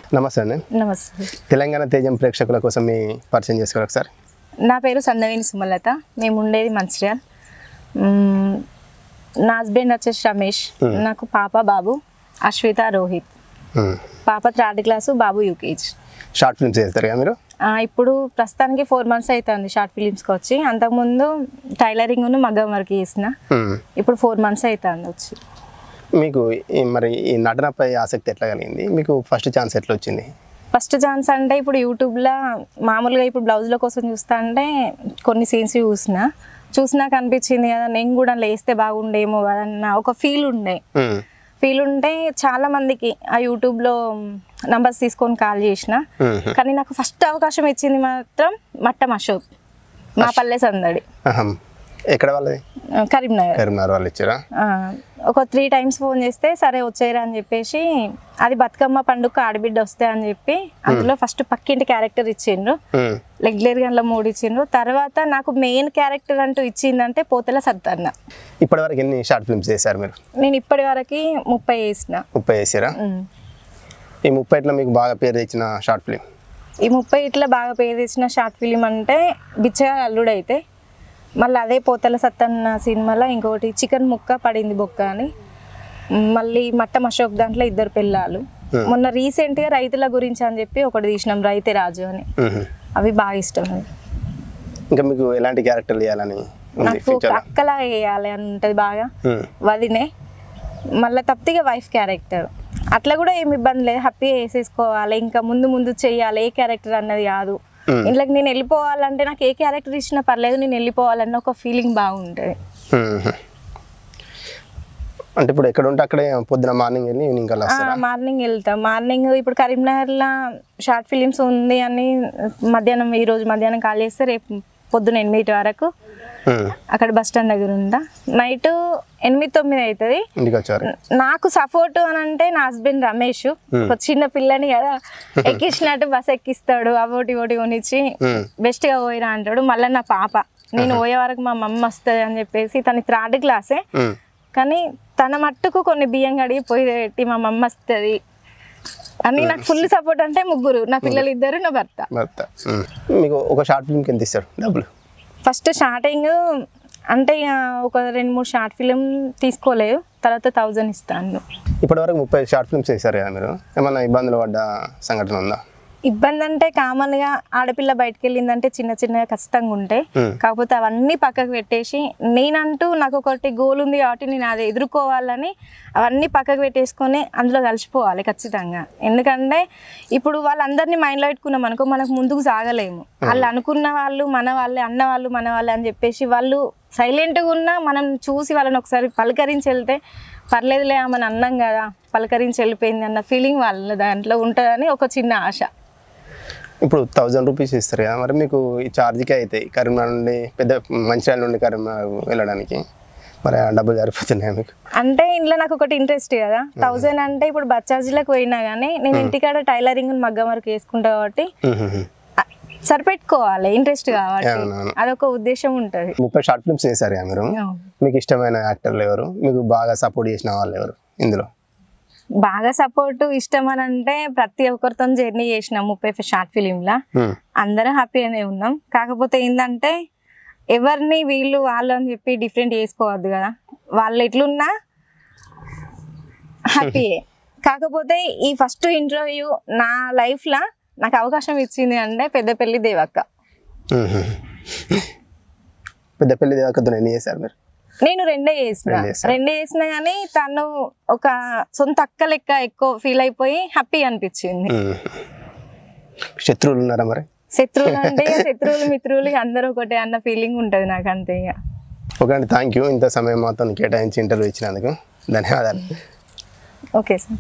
నమస్తే అండి నమస్తే తెలంగాణ తేజం ప్రేక్షకుల కోసం మీ పరిచయం చేసుకోవాలి ఒకసారి నా పేరు సందవేని సుమలత మేము ఉండేది మంచిర్యాల్ మ్మ్, నా హస్బెండ్ వచ్చేసి రమేష్ నాకు పాప బాబు అశ్విత రోహిత్ మ్మ్. పాప థర్డ్ క్లాసు బాబు యూకేజ్ షార్ట్ ఫిల్మ్స్ చేస్తారు కదా మీరు ఇప్పుడు ప్రస్తుతానికి ఫోర్ మంత్స్ అవుతుంది షార్ట్ ఫిలిమ్స్కి వచ్చి అంతకుముందు టైలరింగ్ మగ్గం వర్క్ చేసిన మ్మ్. ఇప్పుడు ఫోర్ మంత్స్ అవుతుంది వచ్చి మీకు ఈ మరి ఈ నటనపై ఆసక్తి ఎట్లా కలిగింది మీకు ఫస్ట్ ఛాన్స్ ఎట్లా వచ్చింది ఫస్ట్ ఛాన్స్ అంటే ఇప్పుడు యూట్యూబ్లో మామూలుగా ఇప్పుడు బ్లౌజ్ల కోసం చూస్తా అంటే కొన్ని సీన్స్ చూసిన చూసినాక అనిపించింది కదా నేను కూడా లేస్తే బాగుండేమో కదా అన్న ఒక ఫీల్ ఉండే మ్మ్. ఫీల్ ఉంటే చాలా మందికి ఆ యూట్యూబ్లో నంబర్స్ తీసుకొని కాల్ చేసిన మ్మ్. కానీ నాకు ఫస్ట్ అవకాశం ఇచ్చింది మాత్రం మట్టం అశోక్ మా పల్లె సందడి అహం. ఎక్కడ వాళ్ళది ఆ, కరీంనగర్ కరీంనగర్ వాళ్ళు ఇచ్చారా ఆ, ఒక త్రీ టైమ్స్ ఫోన్ చేస్తే సరే వచ్చేయరా అని చెప్పేసి అది బతుకమ్మ పండుగ ఆడబిడ్డ వస్తే అని చెప్పి అందులో ఫస్ట్ పక్కింటి క్యారెక్టర్ ఇచ్చిండ్రు మ్మ్. రెగ్యులర్గా అందులో మూడు ఇచ్చిండ్రు తర్వాత నాకు మెయిన్ క్యారెక్టర్ అంటూ ఇచ్చిందంటే పోతల సత్తన్న ఇప్పటివరకు ఎన్ని షార్ట్ ఫిల్మ్స్ చేశారు మీరు నేను ఇప్పటి వరకు ముప్పై వేసిన ముప్పై చేసారా ఉమ్. ఈ ముప్పైట్లో మీకు బాగా పేరు తెచ్చిన షార్ట్ ఫిల్మ్ ఈ ముప్పై ఇట్లా బాగా పేరు తెచ్చిన షార్ట్ ఫిలిం అంటే బిచ్చగా అల్లుడైతే మళ్ళీ అదే పోతల సత్తన్న సినిమాలో ఇంకొకటి చికెన్ ముక్క పడింది బొక్క అని మళ్ళీ మట్టం అశోక్ దాంట్లో ఇద్దరు పిల్లలు మొన్న రీసెంట్గా రైతుల గురించి అని చెప్పి ఒకటి తీసినాం రైతే రాజు అని మ్మ్. అవి బాగా ఇష్టం ఇంకా మీకు ఎలాంటి క్యారెక్టర్లు చేయాలని ఉంది నాకు ఒక ఫ్యూచర్లో అక్కలా వేయాలి అని ఉంటుంది బాగా వదినే మళ్ళీ తప్పిగా వైఫ్ క్యారెక్టర్ అట్లా కూడా ఏమి ఇబ్బంది లేదు హ్యాపీగా వేసేసుకోవాలి ఇంకా ముందు ముందు చెయ్యాలి ఏ క్యారెక్టర్ అన్నది కాదు ఇంట్లోకి నేను వెళ్ళిపోవాలంటే నాకు ఏ క్యారెక్టర్ ఇచ్చినా పర్లేదు నేను వెళ్ళిపోవాలన్న ఒక ఫీలింగ్ బాగుంటుంది అంటే ఇప్పుడు ఎక్కడ ఉంటే అక్కడే పొద్దున మార్నింగ్ వెళ్ళి ఈవినింగ్ కల్లా వస్తారా మార్నింగ్ వెళ్తాం మార్నింగ్ ఇప్పుడు కరీంనగర్లో షార్ట్ ఫిలిమ్స్ ఉంది అని మధ్యాహ్నం ఈ రోజు మధ్యాహ్నం కాల్ చేస్తే రేపు పొద్దున ఎనిమిది వరకు మ్మ్. అక్కడ బస్ స్టాండ్ దగ్గర ఉందా నైట్ ఎనిమిది తొమ్మిది అవుతుంది ఇంటికి వచ్చారు నాకు సపోర్ట్ అని అంటే నా హస్బెండ్ రమేష్ ఒక చిన్న పిల్లని కదా ఎక్కించినట్టు బస్ ఎక్కిస్తాడు అవోటి ఓటి కొనిచ్చి మ్మ్. బెస్ట్ గా పోయిరా అంటాడు మళ్ళీ నా పాప నేను పోయే వరకు మా మమ్మ వస్తుంది అని చెప్పేసి తన థర్డ్ క్లాసే మ్మ్. కానీ తన మట్టుకు కొన్ని బియ్యం కడిగి పోయి పెట్టి మా మమ్మ వస్తుంది అని నాకు ఫుల్ సపోర్ట్ అంటే ముగ్గురు నా పిల్లలు ఇద్దరు నా భర్త భర్త మ్మ్. మీకు ఒక షార్ట్ ఫిల్మ్కి ఎంత ఇస్తారు డబ్బులు ఫస్ట్ స్టార్టింగ్ అంటే ఇక ఒక రెండు మూడు షార్ట్ ఫిలిం తీసుకోలేదు తర్వాత థౌజండ్ ఇస్తాను ఇప్పటివరకు ముప్పై షార్ట్ ఫిల్మ్స్ చేశారు కదా మీరు ఏమన్నా ఇబ్బందులు పడ్డ సంఘటన ఉందా ఇబ్బంది అంటే కామన్ గా ఆడపిల్ల బయటకు వెళ్ళిందంటే చిన్న చిన్నగా ఖచ్చితంగా ఉంటాయి Hmm. కాకపోతే అవన్నీ పక్కకు పెట్టేసి నేనంటూ నాకు ఒకటి గోల్ ఉంది కాబట్టి నేను అది ఎదుర్కోవాలని అవన్నీ పక్కకు పెట్టేసుకొని అందులో కలిసిపోవాలి ఖచ్చితంగా ఎందుకంటే ఇప్పుడు వాళ్ళందరినీ మైండ్లో పెట్టుకున్నాం అనుకో మనకు ముందుకు సాగలేము వాళ్ళు అనుకున్న వాళ్ళు మన వాళ్ళే అన్న వాళ్ళు మన వాళ్ళే అని చెప్పేసి వాళ్ళు సైలెంట్గా ఉన్నా మనం చూసి వాళ్ళని ఒకసారి పలకరించి వెళ్తే పర్లేదులే మన అన్నం కదా పలకరించి వెళ్ళిపోయింది అన్న ఫీలింగ్ వాళ్ళ దాంట్లో ఉంటుందని ఒక చిన్న ఆశ ఇప్పుడు థౌజండ్ రూపీస్ ఇస్తారు కదా మరి మీకు ఈ ఛార్జ్కే అవుతాయి కరీంనగర్ నుండి పెద్ద మంచిర్యాల నుండి కరీంనగర్ వెళ్ళడానికి మరి ఆ డబ్బులు సరిపోతున్నాయా మీకు అంటే ఇంట్లో నాకు ఒకటి ఇంట్రెస్ట్ కదా థౌజండ్ అంటే ఇప్పుడు బచ్చార్జీలకు పోయినా కానీ నేను ఇంటికాడ టైలరింగ్ మగ్గం వరకు వేసుకుంటా కాబట్టి మ్మ్. ఆ, సరిపెట్టుకోవాలి ఇంట్రెస్ట్ కాబట్టి అవునవును. అదొక ఉద్దేశం ఉంటుంది ముప్పై షార్ట్ ఫిల్మ్స్ చేశారు కదా మీరు మీకు ఇష్టమైన యాక్టర్లు ఎవరు మీకు బాగా సపోర్ట్ చేసిన వాళ్ళు ఎవరు ఇందులో బాగా సపోర్ట్ ఇష్టం అని అంటే ప్రతి ఒక్కరితో జర్నీ చేసిన ముప్పై షార్ట్ ఫిలింలా మ్మ్. అందరం హ్యాపీగానే ఉన్నాం కాకపోతే ఏంటంటే ఎవరిని వీళ్ళు వాళ్ళు అని చెప్పి డిఫరెంట్ చేసుకోవద్దు కదా వాళ్ళు ఎట్లున్నా హ్యాపీయే కాకపోతే ఈ ఫస్ట్ ఇంటర్వ్యూ నా లైఫ్లో నాకు అవకాశం ఇచ్చింది అంటే పెద్దపల్లి దేవక్క మ్మ్. పెద్ద పెళ్లి దేవకతో ఎన్ని చేశారు మీరు నేను రెండే చేసిన రెండే చేశారు. రెండే చేసిన కానీ తను ఒక సొంత అక్క లెక్క ఎక్కువ ఫీల్ అయిపోయి హ్యాపీ అనిపించింది మ్మ్. శత్రువులు ఉన్నారా మరి శత్రువులు అంటే ఇక శత్రువులు మిత్రువులు అందరూ ఒకటే అన్న ఫీలింగ్ ఉంటుంది నాకు అంతే ఇక ఓకే అండి థ్యాంక్ యూ ఇంత సమయం మాత్రం కేటాయించి ఇంటర్వ్యూ ఇచ్చినందుకు ధన్యవాదాలు ఓకే సార్